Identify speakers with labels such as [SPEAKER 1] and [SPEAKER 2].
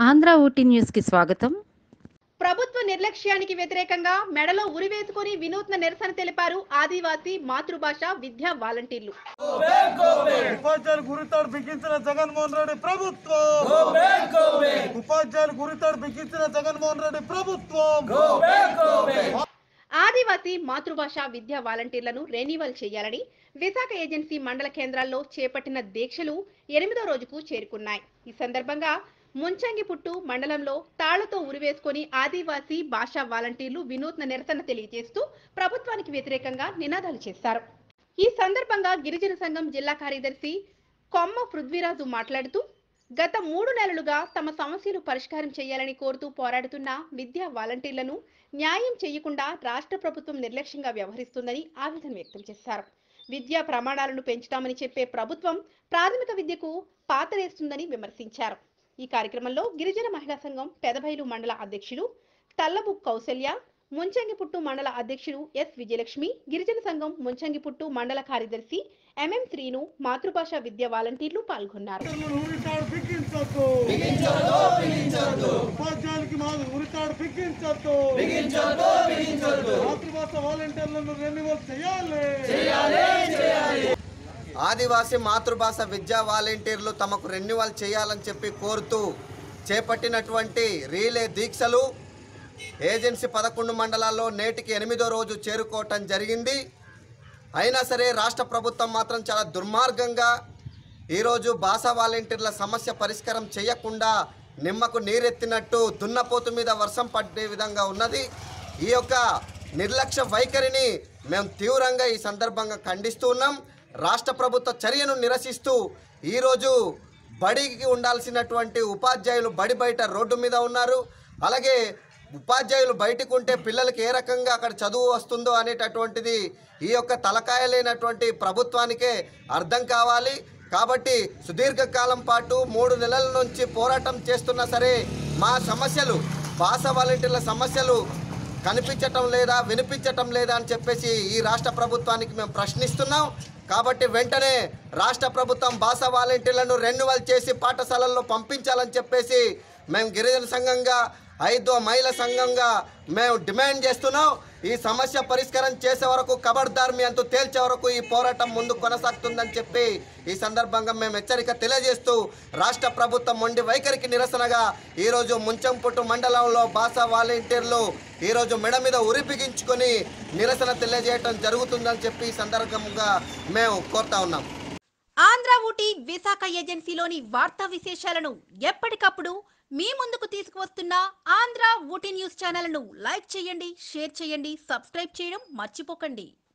[SPEAKER 1] ఆంధ్ర ఊటీ న్యూస్కి స్వాగతం
[SPEAKER 2] ప్రభుత్వ నిర్లక్ష్యానికి వ్యతిరేకంగా మెడలో ఉరివేసుకుని వినూత్న నిరసన తెలిపారు ఆదివాసీ మాతృభాష విద్యా వాలంటీర్లు
[SPEAKER 3] ఉపాధ్యాయులు గురితాడు బిగించిన జగన్మోహన్ రెడ్డి ప్రభుత్వం ఉపాధ్యాయులు గురితాడు బిగించిన జగన్మోహన్ రెడ్డి ప్రభుత్వం
[SPEAKER 2] ఆదివాసీ మాతృభాష విద్యా వాలంటీర్లను రెన్యువల్ చేయాలని విశాఖ ఏజెన్సీ మండల కేంద్రాల్లో చేపట్టిన దీక్షలు ఎనిమిదో రోజుకు చేరుకున్నాయి ఈ సందర్భంగా ముంచంగిపుట్టు మండలంలో తాళ్లతో ఉరివేసుకొని ఆదివాసీ భాషా వాలంటీర్లు వినూత్న నిరసన తెలియజేస్తూ ప్రభుత్వానికి వ్యతిరేకంగా నినాదాలు చేశారు ఈ సందర్భంగా గిరిజన సంఘం జిల్లా కార్యదర్శి కొమ్మ పృథ్వీరాజు మాట్లాడుతూ గత మూడు నెలలుగా తమ సమస్యలు పరిష్కారం చేయాలని కోరుతూ పోరాడుతున్న విద్యా వాలంటీర్లను న్యాయం చేయకుండా రాష్ట్ర ప్రభుత్వం నిర్లక్ష్యంగా వ్యవహరిస్తుందని ఆవేదన వ్యక్తం చేశారు విద్యా ప్రమాణాలను పెంచుతామని చెప్పే ప్రభుత్వం ప్రాథమిక విద్యకు పాతరేస్తుందని విమర్శించారు ఈ కార్యక్రమంలో గిరిజన మహిళా సంఘం పెదబైలు మండల అధ్యక్షులు తల్లబు కౌసల్య ముంచంగిపుట్టు మండల అధ్యక్షుడు ఎస్ విజయలక్ష్మి గిరిజన సంఘం ముంచంగిపుట్టు మండల కార్యదర్శి ఎంఎం శ్రీను మాతృభాష విద్యా వాలంటీర్లు పాల్గొన్నారు
[SPEAKER 3] ఉరితాడు బిగించొద్దు ఉపాధ్యాయులకి మా ఉరితాడు బిగించొద్దు మాతృభాష వాలంటీర్లను రెన్యువల్ చేయాలి
[SPEAKER 4] ఆదివాసీ మాతృభాష విద్యా వాలంటీర్లు తమకు రెన్యువల్ చేయాలని చెప్పి కోరుతూ చేపట్టినటువంటి రీలే దీక్షలు ఏజెన్సీ పదకొండు మండలాల్లో నేటికి ఎనిమిదో రోజు చేరుకోవటం జరిగింది అయినా సరే రాష్ట్ర ప్రభుత్వం మాత్రం చాలా దుర్మార్గంగా ఈరోజు భాషా వాలంటీర్ల సమస్య పరిష్కారం చేయకుండా నిమ్మకు నీరెత్తినట్టు దున్నపోతు మీద వర్షం పడే విధంగా ఉన్నది ఈ యొక్క నిర్లక్ష్య వైఖరిని మేము తీవ్రంగా ఈ సందర్భంగా ఖండిస్తూ ఉన్నాం రాష్ట్ర ప్రభుత్వ చర్యను నిరసిస్తూ ఈరోజు బడికి ఉండాల్సినటువంటి ఉపాధ్యాయులు బడి బయట రోడ్డు మీద ఉన్నారు అలాగే ఉపాధ్యాయులు బయటకు ఉంటే పిల్లలకి ఏ రకంగా అక్కడ చదువు వస్తుందో అనేటటువంటిది ఈ యొక్క తలకాయ లేనటువంటి ప్రభుత్వానికే అర్థం కావాలి కాబట్టి సుదీర్ఘకాలం పాటు మూడు నెలల నుంచి పోరాటం చేస్తున్నా సరే మా సమస్యలు భాష వాలంటీర్ల సమస్యలు కనిపించటం లేదా వినిపించటం లేదా అని చెప్పేసి ఈ రాష్ట్ర ప్రభుత్వానికి మేము ప్రశ్నిస్తున్నాం కాబట్టి వెంటనే రాష్ట్ర ప్రభుత్వం భాష వాలంటీర్లను రెన్యువల్ చేసి పాఠశాలల్లో పంపించాలని చెప్పేసి మేము గిరిజన సంఘంగా ఐదో మహిళా సంఘంగా మేము డిమాండ్ చేస్తున్నాం ఈ సమస్య పరిష్కారం చేసే వరకు ఖబర్దార్ మీ అంటూ తేల్చే వరకు ఈ పోరాటం ముందు కొనసాగుతుందని చెప్పి ఈ సందర్భంగా మేము హెచ్చరిక తెలియజేస్తూ రాష్ట్ర ప్రభుత్వం మొండి వైఖరికి నిరసనగా ఈరోజు ముంచంపుట్టు మండలంలో భాషా వాలంటీర్లు ఈరోజు మెడ మీద ఉరి బిగించుకొని నిరసన తెలియజేయటం జరుగుతుందని చెప్పి ఈ సందర్భంగా మేము కోరుతా ఉన్నాం
[SPEAKER 2] ఆంధ్ర ఊటీ విశాఖ ఏజెన్సీలోని వార్తా విశేషాలను ఎప్పటికప్పుడు మీ ముందుకు తీసుకువస్తున్న ఆంధ్ర ఊటీ న్యూస్ ఛానల్ను లైక్ చేయండి షేర్ చేయండి సబ్స్క్రైబ్ చేయడం మర్చిపోకండి